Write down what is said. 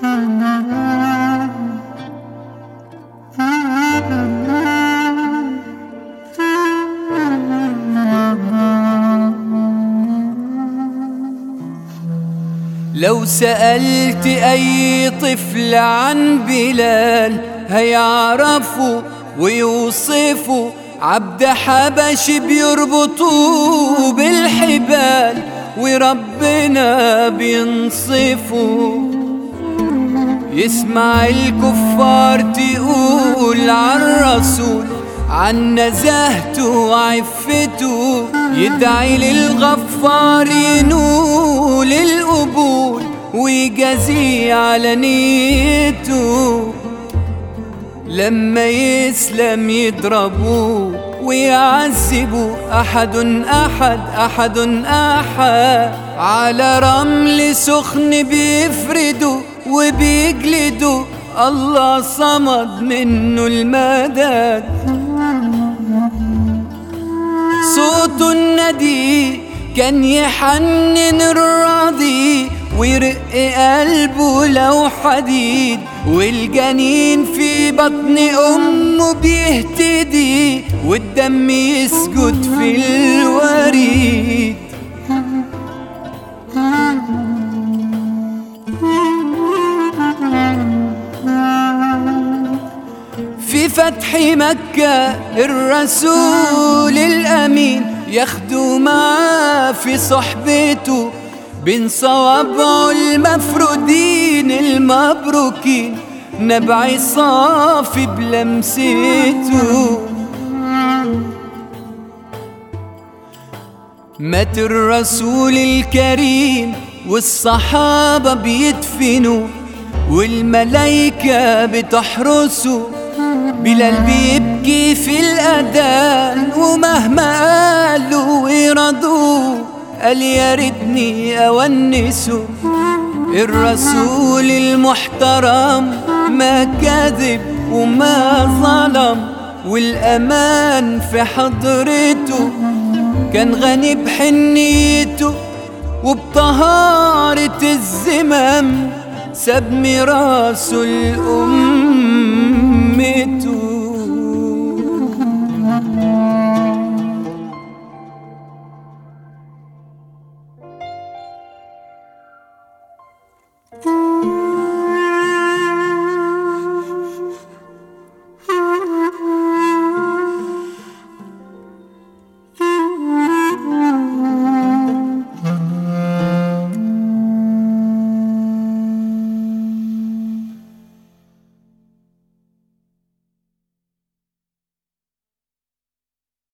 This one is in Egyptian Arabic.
لو سألت أي طفل عن بلال هيعرفوا ويوصفوا عبد حبش بيربطوه بالحبال وربنا بينصفه يسمع الكفار تقول عالرسول عن نزاهته وعفته يدعي للغفار ينول القبول ويجازيه على نيته لما يسلم يضربوه ويعذبوا أحد أحد أحد أحد على رمل سخن بيفردوا وبيجلدوا الله صمد منه المدد صوت الندي كان يحنن الراضي ويرق قلبه لو حديد والجنين في بطن أمه بيهتدي والدم يسجد في الوريد في فتح مكة الرسول الأمين ياخدوا معاه في صحبته بين صوابعه المفرودين المبروكين نبع صافي بلمسته مات الرسول الكريم والصحابة بيدفنوا والملايكة بتحرسه بلال بيبكي في الأذان ومهما قالوا ويرضوه قال يا ريتني أونسه الرسول المحترم ما كذب وما ظلم والأمان في حضرته كان غني بحنيته وبطهارة الزمام ساب ميراثه لأمته